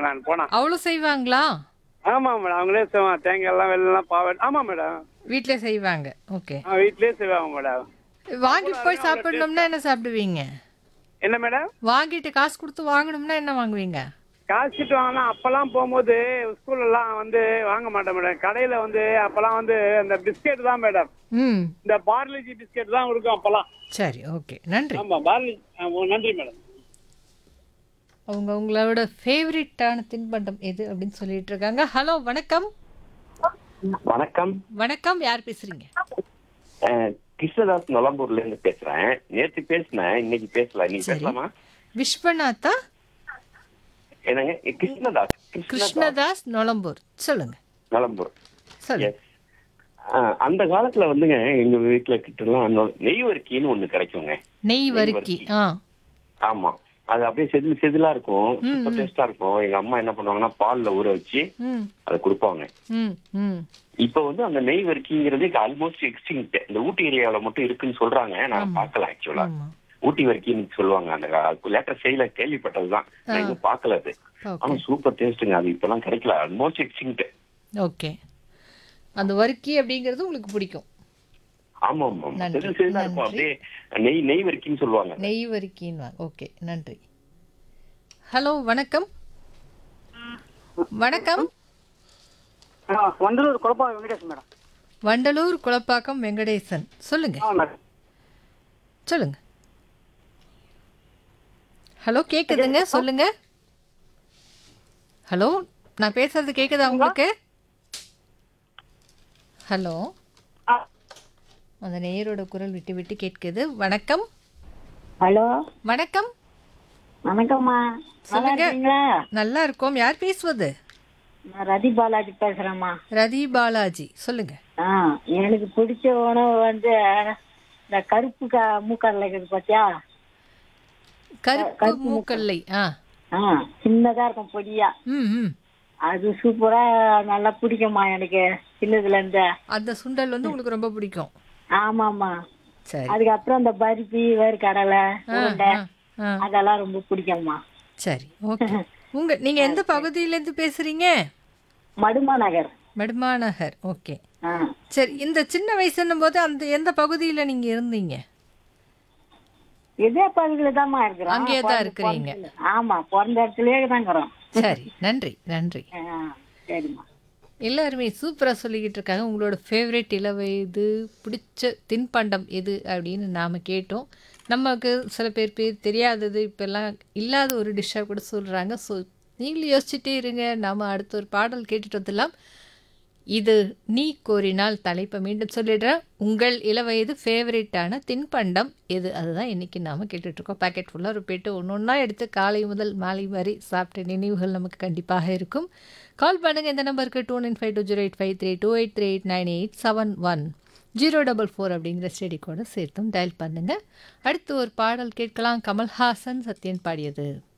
Madam நான் போனா அவ்வளோ செய்வாங்களா ஆமா மேடம் அவங்களே செய்வாங்க தேங்காய் எல்லாம் வெள்ளம் பாவ ஆமா மேடம் வீட்டிலே செய்வாங்க ஓகே ஆ வீட்லயே செய்வாங்க மேடம் வாங்கிட்டு போய் சாப்பிடணும்னா என்ன சாப்பிடுவீங்க என்ன மேடம் வாங்கிட்டு காசு கொடுத்து வாங்கணும்னா என்ன வாங்குவீங்க காய்ச்சிட்டு வாங்கினா அப்பெல்லாம் போகும்போது ஸ்கூல்ல எல்லாம் வந்து வாங்க மாட்டேன் மேடம் கடையில வந்து அப்பெல்லாம் வந்து அந்த பிஸ்கெட் தான் மேடம் ம் இந்த பார்லிஜி பிஸ்கெட் தான் கொடுக்கும் அப்பெல்லாம் சரி ஓகே நன்றி ஆமா பார்லி ஆ, ஓ, நன்றி மேடம் அவங்க உங்களோட ஃபேவரட்டான தின்பண்டம் எது அப்படின்னு சொல்லிட்டு இருக்காங்க ஹலோ வணக்கம் வணக்கம் வணக்கம் யார் பேசுறீங்க அஹ், கிருஷ்ணதாஸ் நொலம்பூர்ல இருந்து பேசுறேன் நேத்து பேசினேன் இன்னைக்கு பேசல நீங்க சரி. பேசலாமா விஸ்வநாதா என்னங்க எ, கிருஷ்ணதாஸ் கிருஷ்ணதாஸ் கிருஷ்ணதாஸ் நொலம்பூர் சொல்லுங்க நொலம்பூர் சொல்லுங்க எஸ் அந்த காலத்துல வந்துங்க எங்க வீட்டுல கிட்டலாம் நொ- நெய்வரிக்கின்னு ஒண்ணு கிடைக்குங்க நெய் வறுக்கி ஆ ஆமா அது அப்படியே செதில் செதிலா இருக்கும் சூப்பர் டேஸ்டா இருக்கும் எங்க அம்மா என்ன பண்ணுவாங்கன்னா பால்ல ஊற வச்சு ம் அதை கொடுப்பாங்க ம் ம் இப்ப வந்து அந்த நெய் வரிக்கிங்கிறது ஆல்மோஸ்ட் எக்ஸ்டிங்க்ட் இந்த ஊட்டி ஏரியாவில மட்டும் இருக்குன்னு சொல்றாங்க நான் பார்க்கல ஆக்சுவலா ஆமா ஊட்டி வரைக்கும் சொல்லுவாங்க அந்த லேட்டர் செய்யல கேள்விப்பட்டதுதான் நான் இன்னும் பார்க்கல அது ஓகே ஆனா சூப்பர் டேஸ்ட்டுங்க அது இப்பெல்லாம் கிடைக்கல ஆல்மோஸ்ட் எக்ஸ்டிங்க்ட் ஓகே அந்த வறுக்கி அப்படிங்கிறது உங்களுக்கு பிடிக்கும் ஆமா ஆமா ஆமா. நன்றி, செதில் செதிலா இருக்கும் அப்படியே நெய் நெய் வரைக்கும் சொல்லுவாங்க நெய் வறுக்கின்னு ஓகே நன்றி ஹலோ வணக்கம் வணக்கம் வண்டலூர் குழப்பம் வெங்கடேஷ் மேடம் வண்டலூர் குளப்பாக்கம் வெங்கடேசன் சொல்லுங்க ஆ மேடம் சொல்லுங்க ஹலோ கேக்குதுங்க சொல்லுங்க ஹலோ நான் பேசுறது கேக்குதா உங்களுக்கு ஹலோ ஆ. அந்த நேயரோட குரல் விட்டு விட்டு கேட்குது வணக்கம் ஹலோ வணக்கம் வணக்கம்மா நல்லா சொல்லுங்க. இருக்கீங்களா நல்லா இருக்கோம் யார் பேசுவது நான் ரதி பாலாஜி பேசுறேம்மா ரதி பாலாஜி சொல்லுங்க ஆ எனக்கு பிடிச்ச உணவு வந்து இந்த கருப்பு க மூக்கடலை இருக்குது பாத்தியா கருப்பு மூக்கல்லை ஆ ஆ சின்னதா இருக்கும் பொடியா ம் ம் அது சூப்பரா நல்லா பிடிக்கும்மா எனக்கு சின்னதுல இருந்து அந்த சுண்டல் வந்து உங்களுக்கு ரொம்ப பிடிக்கும் ஆமாம்மா சரி அதுக்கப்புறம் இந்த பருப்பி வேர்க்கடலை ஆ, உருண்டை ஆ, ஆ. அதெல்லாம் ரொம்ப பிடிக்கும்மா சரி ஓகே உங்க நீங்க எந்த பகுதியிலேருந்து பேசுறீங்க மடுமா நகர் மெட்மா நகர் ஓகே ஆ சரி இந்த சின்ன வயசுன்னும் போது அந்த எந்த பகுதியில் நீங்க இருந்தீங்க இதே பகுதியில தான்மா இருக்கிறோம் அங்கேயே தான் இருக்கிறீங்க. ஆமா பிறந்த இடத்துலயே தான் இருக்கிறோம் சரி நன்றி நன்றி ஆ, சரிம்மா எல்லாருமே சூப்பராக சொல்லிக்கிட்டு இருக்காங்க உங்களோட ஃபேவரட் இளவயது பிடிச்ச தின்பண்டம் எது அப்படின்னு நாம் கேட்டோம் நமக்கு சில பேர் பேர் தெரியாதது இப்போல்லாம் இல்லாத ஒரு டிஷ்ஷாக கூட சொல்கிறாங்க ஸோ நீங்களும் யோசிச்சுட்டே இருங்க நாம் அடுத்த ஒரு பாடல் கேட்டுட்டு வந்துடலாம் இது நீ கோரினால் தலைப்பை மீண்டும் சொல்லிடுறேன் உங்கள் இளவயது ஃபேவரட்டான தின்பண்டம் எது அதுதான் இன்றைக்கி நாம் கேட்டுட்ருக்கோம் பேக்கெட் ஃபுல்லாக ஒரு பேட்டு ஒன்று ஒன்றா எடுத்து காலை முதல் மாலை வரை சாப்பிட்ட நினைவுகள் நமக்கு கண்டிப்பாக இருக்கும் கால் பண்ணுங்கள் இந்த நம்பருக்கு two nine five two zero eight five three two eight three eight nine eight seven one zero double four அப்படிங்கிற ஸ்டெடி கூட சேர்த்தும் டயல் பண்ணுங்கள் அடுத்து ஒரு பாடல் கேட்கலாம் கமல்ஹாசன் சத்யன் பாடியது